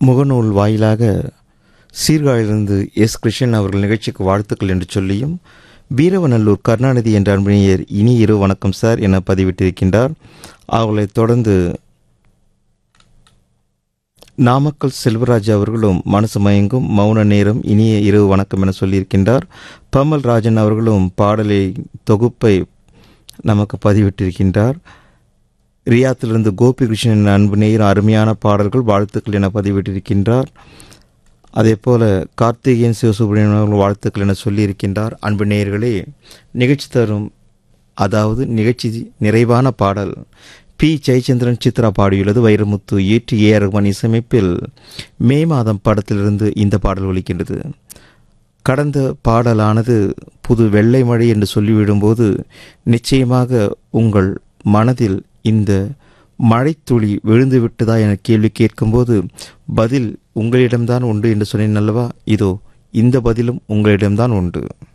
முகநூல் வாயிலாக சீர்காழிலிருந்து எஸ் கிருஷ்ணன் அவர்கள் நிகழ்ச்சிக்கு வாழ்த்துக்கள் என்று சொல்லியும் வீரவநல்லூர் கருணாநிதி என்ற அன்பினியர் இனி இரு வணக்கம் சார் என பதிவிட்டிருக்கின்றார் அவர்களைத் தொடர்ந்து நாமக்கல் செல்வராஜ் அவர்களும் மனசு மயங்கும் மௌன நேரம் இனிய இரவு வணக்கம் என சொல்லியிருக்கின்றார் பமல் ராஜன் அவர்களும் பாடலை தொகுப்பை நமக்கு பதிவிட்டிருக்கின்றார் ரியாத்திலிருந்து கோபிகிருஷ்ணன் அன்பு நேயர் அருமையான பாடல்கள் வாழ்த்துக்கள் என பதிவிட்டிருக்கின்றார் அதே போல கார்த்திகேயன் சிவசுப்ரமணியன் அவர்கள் வாழ்த்துக்கள் என சொல்லியிருக்கின்றார் அன்பு நேயர்களே நிகழ்ச்சி தரும் அதாவது நிகழ்ச்சி நிறைவான பாடல் பி ஜெயச்சந்திரன் சித்ரா பாடியுள்ளது வைரமுத்து ஏற்றி ஏ ரகுமான் இசையமைப்பில் மே மாதம் படத்திலிருந்து இந்த பாடல் ஒலிக்கின்றது கடந்த பாடலானது புது வெள்ளை மழை என்று சொல்லிவிடும்போது நிச்சயமாக உங்கள் மனதில் இந்த மழைத்துளி விழுந்து விட்டதா என கேள்வி கேட்கும்போது பதில் உங்களிடம்தான் உண்டு என்று சொன்னேன் அல்லவா இதோ இந்த பதிலும் உங்களிடம்தான் உண்டு